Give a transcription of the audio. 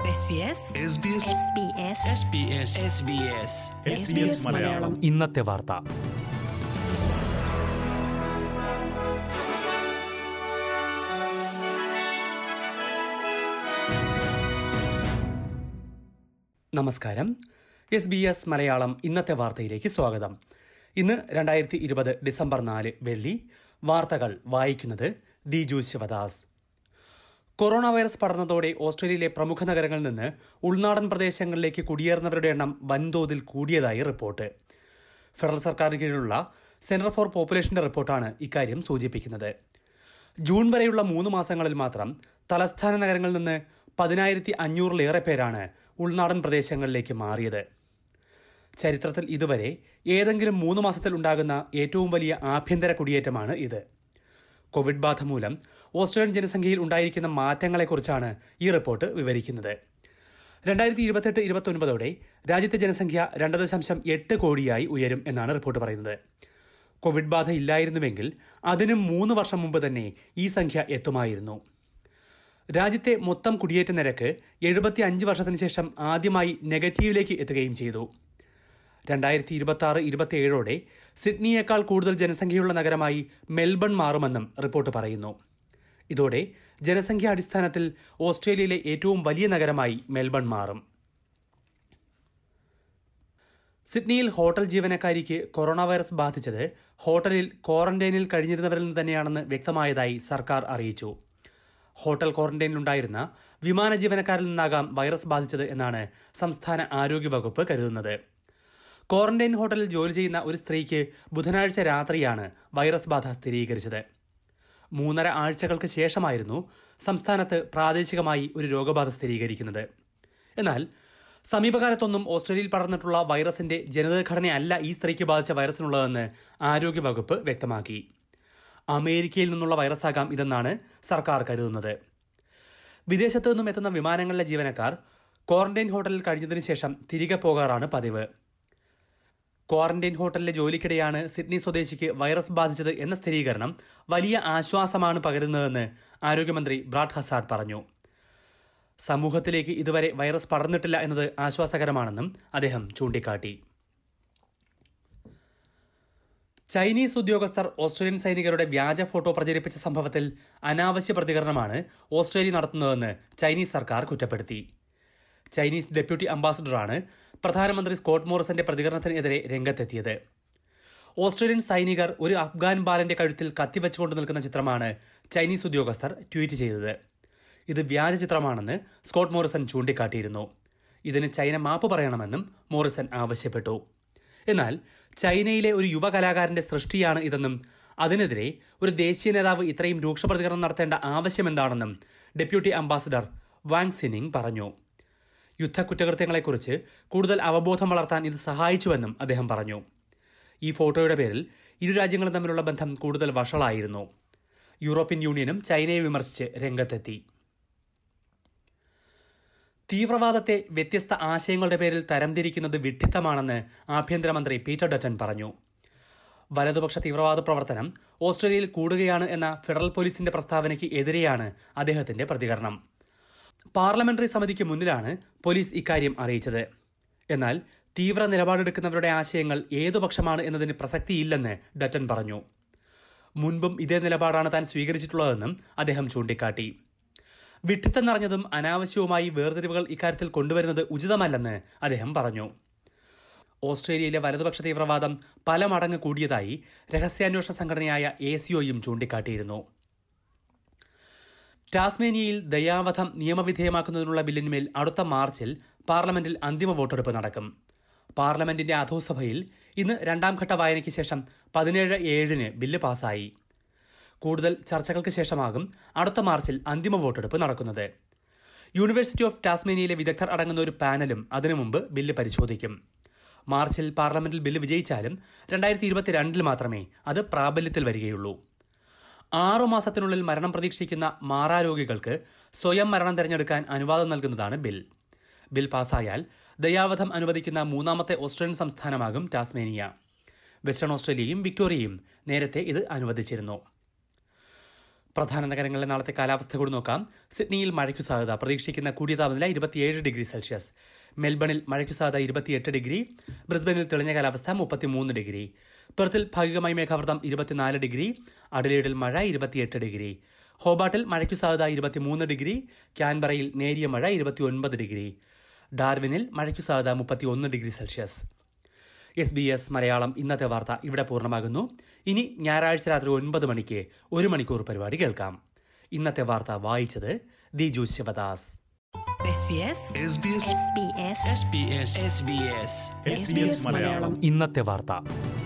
SBS SBS Malayalam ഇന്നത്തെ വാർത്ത നമസ്കാരം എസ് ബി എസ് മലയാളം ഇന്നത്തെ വാർത്തയിലേക്ക് സ്വാഗതം ഇന്ന് രണ്ടായിരത്തി ഇരുപത് ഡിസംബർ നാല് വെള്ളി വാർത്തകൾ വായിക്കുന്നത് ദിജു ശിവദാസ് കൊറോണ വൈറസ് പടർന്നതോടെ ഓസ്ട്രേലിയയിലെ പ്രമുഖ നഗരങ്ങളിൽ നിന്ന് ഉൾനാടൻ പ്രദേശങ്ങളിലേക്ക് കുടിയേറുന്നവരുടെ എണ്ണം വൻതോതിൽ കൂടിയതായി റിപ്പോർട്ട് ഫെഡറൽ സർക്കാരിന് കീഴിലുള്ള സെന്റർ ഫോർ പോപ്പുലേഷന്റെ റിപ്പോർട്ടാണ് ഇക്കാര്യം സൂചിപ്പിക്കുന്നത് ജൂൺ വരെയുള്ള മൂന്ന് മാസങ്ങളിൽ മാത്രം തലസ്ഥാന നഗരങ്ങളിൽ നിന്ന് പതിനായിരത്തി അഞ്ഞൂറിലേറെ പേരാണ് ഉൾനാടൻ പ്രദേശങ്ങളിലേക്ക് മാറിയത് ചരിത്രത്തിൽ ഇതുവരെ ഏതെങ്കിലും മൂന്ന് മാസത്തിൽ ഉണ്ടാകുന്ന ഏറ്റവും വലിയ ആഭ്യന്തര കുടിയേറ്റമാണ് ഇത് കോവിഡ് ബാധ മൂലം ഓസ്ട്രേലിയൻ ജനസംഖ്യയിൽ ഉണ്ടായിരിക്കുന്ന മാറ്റങ്ങളെക്കുറിച്ചാണ് ഈ റിപ്പോർട്ട് വിവരിക്കുന്നത് രണ്ടായിരത്തി ഇരുപത്തെട്ട് ഇരുപത്തൊൻപതോടെ രാജ്യത്തെ ജനസംഖ്യ രണ്ട് ദശാംശം എട്ട് കോടിയായി ഉയരും എന്നാണ് റിപ്പോർട്ട് പറയുന്നത് കോവിഡ് ബാധ ഇല്ലായിരുന്നുവെങ്കിൽ അതിനും മൂന്ന് വർഷം മുമ്പ് തന്നെ ഈ സംഖ്യ എത്തുമായിരുന്നു രാജ്യത്തെ മൊത്തം കുടിയേറ്റ നിരക്ക് എഴുപത്തി അഞ്ച് വർഷത്തിന് ശേഷം ആദ്യമായി നെഗറ്റീവിലേക്ക് എത്തുകയും ചെയ്തു രണ്ടായിരത്തി ഇരുപത്തി ആറ് ഇരുപത്തിയേഴോടെ സിഡ്നിയേക്കാൾ കൂടുതൽ ജനസംഖ്യയുള്ള നഗരമായി മെൽബൺ മാറുമെന്നും റിപ്പോർട്ട് പറയുന്നു ഇതോടെ ജനസംഖ്യാ അടിസ്ഥാനത്തിൽ ഓസ്ട്രേലിയയിലെ ഏറ്റവും വലിയ നഗരമായി മെൽബൺ മാറും സിഡ്നിയിൽ ഹോട്ടൽ ജീവനക്കാരിക്ക് കൊറോണ വൈറസ് ബാധിച്ചത് ഹോട്ടലിൽ ക്വാറന്റൈനിൽ കഴിഞ്ഞിരുന്നവരിൽ നിന്ന് തന്നെയാണെന്ന് വ്യക്തമായതായി സർക്കാർ അറിയിച്ചു ഹോട്ടൽ ക്വാറന്റൈനിലുണ്ടായിരുന്ന വിമാന ജീവനക്കാരിൽ നിന്നാകാം വൈറസ് ബാധിച്ചത് എന്നാണ് സംസ്ഥാന ആരോഗ്യവകുപ്പ് കരുതുന്നത് ക്വാറന്റൈൻ ഹോട്ടലിൽ ജോലി ചെയ്യുന്ന ഒരു സ്ത്രീക്ക് ബുധനാഴ്ച രാത്രിയാണ് വൈറസ് ബാധ സ്ഥിരീകരിച്ചത് മൂന്നര ആഴ്ചകൾക്ക് ശേഷമായിരുന്നു സംസ്ഥാനത്ത് പ്രാദേശികമായി ഒരു രോഗബാധ സ്ഥിരീകരിക്കുന്നത് എന്നാൽ സമീപകാലത്തൊന്നും ഓസ്ട്രേലിയയിൽ പടർന്നിട്ടുള്ള വൈറസിന്റെ ജനിതഘടനയല്ല ഈ സ്ത്രീക്ക് ബാധിച്ച വൈറസിനുള്ളതെന്ന് ആരോഗ്യവകുപ്പ് വ്യക്തമാക്കി അമേരിക്കയിൽ നിന്നുള്ള വൈറസാകാം ഇതെന്നാണ് സർക്കാർ കരുതുന്നത് വിദേശത്തു നിന്നും എത്തുന്ന വിമാനങ്ങളിലെ ജീവനക്കാർ ക്വാറന്റൈൻ ഹോട്ടലിൽ കഴിഞ്ഞതിന് ശേഷം തിരികെ പോകാറാണ് പതിവ് ക്വാറന്റൈൻ ഹോട്ടലിലെ ജോലിക്കിടെയാണ് സിഡ്നി സ്വദേശിക്ക് വൈറസ് ബാധിച്ചത് എന്ന സ്ഥിരീകരണം വലിയ ആശ്വാസമാണ് പകരുന്നതെന്ന് ആരോഗ്യമന്ത്രി ബ്രാഡ് ഹസാഡ് പറഞ്ഞു സമൂഹത്തിലേക്ക് ഇതുവരെ വൈറസ് പടർന്നിട്ടില്ല എന്നത് ആശ്വാസകരമാണെന്നും അദ്ദേഹം ചൂണ്ടിക്കാട്ടി ചൈനീസ് ഉദ്യോഗസ്ഥർ ഓസ്ട്രേലിയൻ സൈനികരുടെ വ്യാജ ഫോട്ടോ പ്രചരിപ്പിച്ച സംഭവത്തിൽ അനാവശ്യ പ്രതികരണമാണ് ഓസ്ട്രേലിയ നടത്തുന്നതെന്ന് ചൈനീസ് സർക്കാർ കുറ്റപ്പെടുത്തി ചൈനീസ് ഡെപ്യൂട്ടി അംബാസഡറാണ് പ്രധാനമന്ത്രി സ്കോട്ട് മോറിസന്റെ പ്രതികരണത്തിനെതിരെ രംഗത്തെത്തിയത് ഓസ്ട്രേലിയൻ സൈനികർ ഒരു അഫ്ഗാൻ ബാലന്റെ കഴുത്തിൽ കത്തിവെച്ചുകൊണ്ട് നിൽക്കുന്ന ചിത്രമാണ് ചൈനീസ് ഉദ്യോഗസ്ഥർ ട്വീറ്റ് ചെയ്തത് ഇത് വ്യാജ ചിത്രമാണെന്ന് സ്കോട്ട് മോറിസൺ ചൂണ്ടിക്കാട്ടിയിരുന്നു ഇതിന് ചൈന മാപ്പ് പറയണമെന്നും മോറിസൺ ആവശ്യപ്പെട്ടു എന്നാൽ ചൈനയിലെ ഒരു യുവ കലാകാരന്റെ സൃഷ്ടിയാണ് ഇതെന്നും അതിനെതിരെ ഒരു ദേശീയ നേതാവ് ഇത്രയും രൂക്ഷ പ്രതികരണം നടത്തേണ്ട ആവശ്യമെന്താണെന്നും ഡെപ്യൂട്ടി അംബാസഡർ വാങ് സിനിങ് പറഞ്ഞു യുദ്ധ കുറ്റകൃത്യങ്ങളെക്കുറിച്ച് കൂടുതൽ അവബോധം വളർത്താൻ ഇത് സഹായിച്ചുവെന്നും അദ്ദേഹം പറഞ്ഞു ഈ ഫോട്ടോയുടെ പേരിൽ ഇരു രാജ്യങ്ങളും തമ്മിലുള്ള ബന്ധം കൂടുതൽ വഷളായിരുന്നു യൂറോപ്യൻ യൂണിയനും ചൈനയെ വിമർശിച്ച് രംഗത്തെത്തി തീവ്രവാദത്തെ വ്യത്യസ്ത ആശയങ്ങളുടെ പേരിൽ തരംതിരിക്കുന്നത് വിഡ്ഢിത്തമാണെന്ന് ആഭ്യന്തരമന്ത്രി പീറ്റർ ഡറ്റൻ പറഞ്ഞു വലതുപക്ഷ തീവ്രവാദ പ്രവർത്തനം ഓസ്ട്രേലിയയിൽ കൂടുകയാണ് എന്ന ഫെഡറൽ പോലീസിന്റെ പ്രസ്താവനയ്ക്ക് എതിരെയാണ് അദ്ദേഹത്തിന്റെ പ്രതികരണം പാർലമെന്ററി സമിതിക്ക് മുന്നിലാണ് പോലീസ് ഇക്കാര്യം അറിയിച്ചത് എന്നാൽ തീവ്ര നിലപാടെടുക്കുന്നവരുടെ ആശയങ്ങൾ ഏതു പക്ഷമാണ് എന്നതിന് പ്രസക്തിയില്ലെന്ന് ഡറ്റൻ പറഞ്ഞു മുൻപും ഇതേ നിലപാടാണ് താൻ സ്വീകരിച്ചിട്ടുള്ളതെന്നും അദ്ദേഹം ചൂണ്ടിക്കാട്ടി വിഡ്ഢിത്തം നിറഞ്ഞതും അനാവശ്യവുമായി വേർതിരിവുകൾ ഇക്കാര്യത്തിൽ കൊണ്ടുവരുന്നത് ഉചിതമല്ലെന്ന് അദ്ദേഹം പറഞ്ഞു ഓസ്ട്രേലിയയിലെ വലതുപക്ഷ തീവ്രവാദം പല മടങ്ങ് കൂടിയതായി രഹസ്യാന്വേഷണ സംഘടനയായ എ സിഒയും ചൂണ്ടിക്കാട്ടിയിരുന്നു ടാസ്മേനിയയിൽ ദയാവധം നിയമവിധേയമാക്കുന്നതിനുള്ള ബില്ലിന്മേൽ അടുത്ത മാർച്ചിൽ പാർലമെന്റിൽ അന്തിമ വോട്ടെടുപ്പ് നടക്കും പാർലമെന്റിന്റെ അധോസഭയിൽ ഇന്ന് രണ്ടാം ഘട്ട വായനയ്ക്ക് ശേഷം പതിനേഴ് ഏഴിന് ബില്ല് പാസായി കൂടുതൽ ചർച്ചകൾക്ക് ശേഷമാകും അടുത്ത മാർച്ചിൽ അന്തിമ വോട്ടെടുപ്പ് നടക്കുന്നത് യൂണിവേഴ്സിറ്റി ഓഫ് ടാസ്മേനിയയിലെ വിദഗ്ധർ അടങ്ങുന്ന ഒരു പാനലും അതിനു മുമ്പ് ബില്ല് പരിശോധിക്കും മാർച്ചിൽ പാർലമെന്റിൽ ബില്ല് വിജയിച്ചാലും രണ്ടായിരത്തി ഇരുപത്തിരണ്ടിൽ മാത്രമേ അത് പ്രാബല്യത്തിൽ വരികയുള്ളൂ ആറു മാസത്തിനുള്ളിൽ മരണം പ്രതീക്ഷിക്കുന്ന മാറാരോഗികൾക്ക് സ്വയം മരണം തിരഞ്ഞെടുക്കാൻ അനുവാദം നൽകുന്നതാണ് ബിൽ ബിൽ പാസ്സായാൽ ദയാവധം അനുവദിക്കുന്ന മൂന്നാമത്തെ ഓസ്ട്രേലിയൻ സംസ്ഥാനമാകും ടാസ്മേനിയ വെസ്റ്റേൺ ഓസ്ട്രേലിയയും വിക്ടോറിയയും നേരത്തെ ഇത് അനുവദിച്ചിരുന്നു പ്രധാന നഗരങ്ങളിലെ നാളത്തെ കാലാവസ്ഥ കൂടി നോക്കാം സിഡ്നിയിൽ മഴയ്ക്കു സാധ്യത പ്രതീക്ഷിക്കുന്ന കൂടിയ താപനില ഇരുപത്തിയേഴ് ഡിഗ്രി സെൽഷ്യസ് മെൽബണിൽ മഴയ്ക്കു സാധ്യത ഇരുപത്തിയെട്ട് ഡിഗ്രി ബ്രിസ്ബനിൽ തെളിഞ്ഞ കാലാവസ്ഥ മുപ്പത്തിമൂന്ന് ഡിഗ്രി പെർത്തിൽ ഭാഗികമായി മേഘാവൃതം ഇരുപത്തിനാല് ഡിഗ്രി അഡലേഡിൽ മഴ ഇരുപത്തിയെട്ട് ഡിഗ്രി ഹോബാട്ടിൽ മഴയ്ക്കു സാധ്യത ഇരുപത്തിമൂന്ന് ഡിഗ്രി ക്യാൻബറയിൽ നേരിയ മഴ ഇരുപത്തിയൊൻപത് ഡിഗ്രി ഡാർവിനിൽ മഴയ്ക്കു സാധ്യത മുപ്പത്തിയൊന്ന് degree Celsius S B S Malayalam ഇന്നത്തെ വാർത്ത ഇവിടെ പൂർണ്ണമാകുന്നു ഇനി ഞായറാഴ്ച രാത്രി ഒൻപത് മണിക്ക് ഒരു മണിക്കൂർ പരിപാടി കേൾക്കാം ഇന്നത്തെ വാർത്ത വായിച്ചത് Diju Sivadas SBS SBS SBS SBS SBS SBS Malayalam ഇന്നത്തെ വാർത്ത